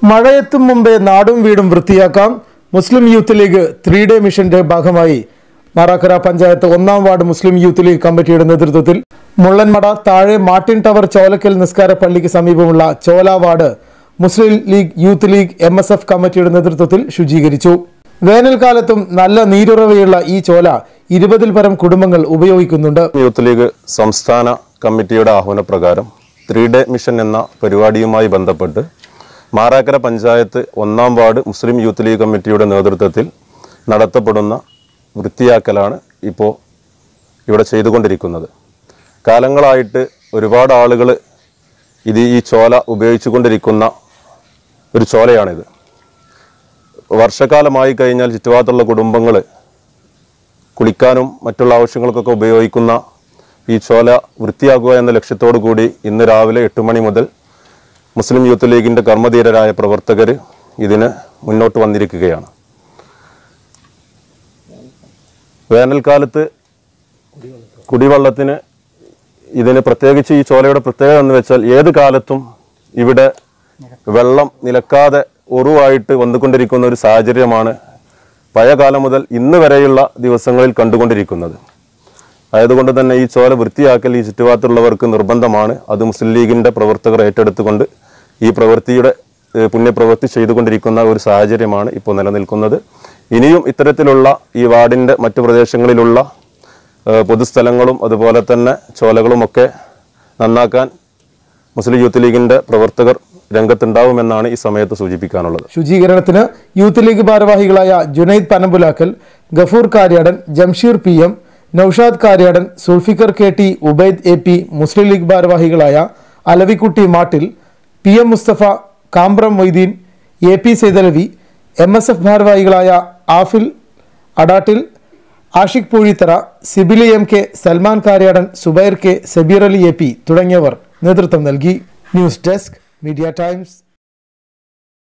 മഴയെത്തും മുമ്പേ നാടും വീടും വൃത്തിയാക്കാം മുസ്ലിം യൂത്ത് ലീഗ് ത്രീ ഡേ മിഷന്റെ ഭാഗമായി മാറാക്കര പഞ്ചായത്ത് ഒന്നാം വാർഡ് മുസ്ലിം യൂത്ത് ലീഗ് കമ്മിറ്റിയുടെ നേതൃത്വത്തിൽ മുള്ളൻമട താഴെ മാർട്ടിൻ ടവർ ചോലക്കൽ നിസ്കാര പള്ളിക്ക് സമീപമുള്ള Chola ward Muslim League Youth League M S F കമ്മിറ്റിയുടെ നേതൃത്വത്തിൽ ശുചീകരിച്ചു വേനൽക്കാലത്തും നല്ല നീരുറവയുള്ള ഈ ചോല ഇരുപതിൽ പരം കുടുംബങ്ങൾ ഉപയോഗിക്കുന്നുണ്ട് യൂത്ത് ലീഗ് സംസ്ഥാന കമ്മിറ്റിയുടെ ആഹ്വാനപ്രകാരം ത്രീ ഡേ മിഷൻ എന്ന പരിപാടിയുമായി ബന്ധപ്പെട്ട് മാറാക്കര പഞ്ചായത്ത് ഒന്നാം വാർഡ് മുസ്ലിം യൂത്ത് ലീഗ് കമ്മിറ്റിയുടെ നേതൃത്വത്തിൽ നടത്തപ്പെടുന്ന വൃത്തിയാക്കലാണ് ഇപ്പോൾ ഇവിടെ ചെയ്തുകൊണ്ടിരിക്കുന്നത് കാലങ്ങളായിട്ട് ഒരുപാട് ആളുകൾ ഇത് ഈ ചോല ഉപയോഗിച്ചുകൊണ്ടിരിക്കുന്ന ഒരു ചോലയാണിത് വർഷക്കാലമായി കഴിഞ്ഞാൽ ചുറ്റുഭാഗത്തുള്ള കുടുംബങ്ങൾ കുളിക്കാനും മറ്റുള്ള ആവശ്യങ്ങൾക്കൊക്കെ ഉപയോഗിക്കുന്ന ഈ ചോല വൃത്തിയാക്കുക എന്ന ലക്ഷ്യത്തോടു കൂടി ഇന്ന് രാവിലെ എട്ട് മണി മുതൽ മുസ്ലിം യൂത്ത് ലീഗിൻ്റെ കർമ്മധീരരായ പ്രവർത്തകർ ഇതിന് മുന്നോട്ട് വന്നിരിക്കുകയാണ് വേനൽക്കാലത്ത് കുടിവെള്ളത്തിന് ഇതിന് പ്രത്യേകിച്ച് ഈ ചോലയുടെ പ്രത്യേകത എന്ന് വെച്ചാൽ ഏത് കാലത്തും ഇവിടെ വെള്ളം നിലക്കാതെ ഉറുവായിട്ട് വന്നുകൊണ്ടിരിക്കുന്ന ഒരു സാഹചര്യമാണ് പഴയ കാലം മുതൽ ഇന്ന് വരെയുള്ള ദിവസങ്ങളിൽ കണ്ടുകൊണ്ടിരിക്കുന്നത് ആയതുകൊണ്ട് തന്നെ ഈ ചോല വൃത്തിയാക്കൽ ഈ ചുറ്റുപാടത്തുള്ളവർക്ക് നിർബന്ധമാണ് അത് മുസ്ലിം ലീഗിൻ്റെ പ്രവർത്തകർ ഏറ്റെടുത്തുകൊണ്ട് ഈ പ്രവൃത്തിയുടെ ഏഹ്, പുണ്യപ്രവൃത്തി ചെയ്തുകൊണ്ടിരിക്കുന്ന ഒരു സാഹചര്യമാണ് ഇപ്പോൾ നിലനിൽക്കുന്നത് ഇനിയും ഇത്തരത്തിലുള്ള ഈ വാർഡിൻ്റെ മറ്റു പ്രദേശങ്ങളിലുള്ള ഏഹ്, പൊതുസ്ഥലങ്ങളും അതുപോലെ തന്നെ ചോലകളുമൊക്കെ നന്നാക്കാൻ മുസ്ലിം യൂത്ത് ലീഗിൻ്റെ പ്രവർത്തകർ രംഗത്തുണ്ടാവുമെന്നാണ് ഈ സമയത്ത് സൂചിപ്പിക്കാനുള്ളത് ശുചീകരണത്തിന് യൂത്ത് ലീഗ് ഭാരവാഹികളായ Junaid Panampulakkal Gafoor Kariyadan Jamsheer P M Naushad Kariyadan Sulfikar K T Ubaid A P Muslim League ഭാരവാഹികളായ Alavikutty Mattil P M Musthafa Kambram Moideen A P Saithalavi M S F ഭാരവാഹികളായ Afil Adattil Ashiq Poozhithara Sibili M K Salman Kariyadan Subair K Sabeer Ali A P തുടങ്ങിയവർ നേതൃത്വം നൽകി ന്യൂസ് ഡെസ്ക് മീഡിയ ടൈംസ്